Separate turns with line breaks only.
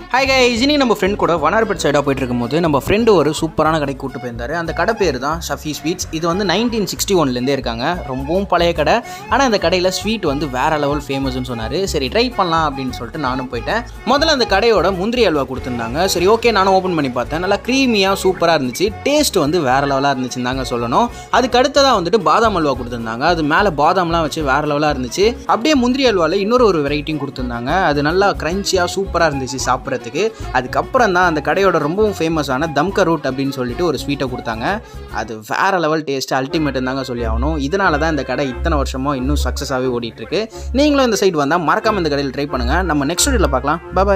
hi guys இனி நம்ம friend கூட வனார்பேட் சைடாக போயிட்டு இருக்கும்போது நம்ம ஃப்ரெண்டு ஒரு சூப்பரான கடைக்கு கூட்டு போயிருந்தாரு அந்த கடை பேர் தான் ஷஃபி ஸ்வீட்ஸ் இது வந்து நைன்டீன் சிக்ஸ்டி ஒன்லேருந்தே இருக்காங்க ரொம்பவும் பழைய கடை ஆனால் இந்த கடையில் ஸ்வீட் வந்து வேற லெவல் ஃபேமஸ்னு சொன்னார் சரி ட்ரை பண்ணலாம் அப்படின்னு சொல்லிட்டு நானும் போயிட்டேன் முதல்ல அந்த கடையோட முந்திரி அல்வா கொடுத்துருந்தாங்க சரி ஓகே நானும் ஓப்பன் பண்ணி பார்த்தேன் நல்லா க்ரீமியாக சூப்பராக இருந்துச்சு டேஸ்ட் வந்து வேற லெவலாக இருந்துச்சுன்னு தாங்க சொல்லணும் அதுக்கு அடுத்ததாக வந்துட்டு பாதாம் அல்வா கொடுத்துருந்தாங்க அது மேலே பாதாம்லாம் வச்சு வேற லெவலாக இருந்துச்சு அப்படியே முந்திரி அல்வாவில் இன்னொரு ஒரு வெரைட்டியும் கொடுத்துருந்தாங்க அது நல்லா க்ரன்ச்சியாக சூப்பராக இருந்துச்சு சாப்பிட்றதுக்கு அதுக்கப்புறம் தான் அந்த கடையோட ரொம்பவும் ஃபேமஸான தம்க ரூட் அப்படின்னு சொல்லிட்டு ஒரு ஸ்வீட்டை கொடுத்தாங்க அது வேற லெவல் டேஸ்ட் அல்டிமேட் தாங்க சொல்லி ஆகணும் இதனால தான் இந்த கடை இத்தனை வருஷமா இன்னும் சக்ஸஸாகவே ஓடிட்டு இருக்கு நீங்களும் இந்த சைடு வந்தால் மறக்காம இந்த கடையில் ட்ரை பண்ணுங்க நம்ம நெக்ஸ்ட் வீடியோவில் பார்க்கலாம் பாய்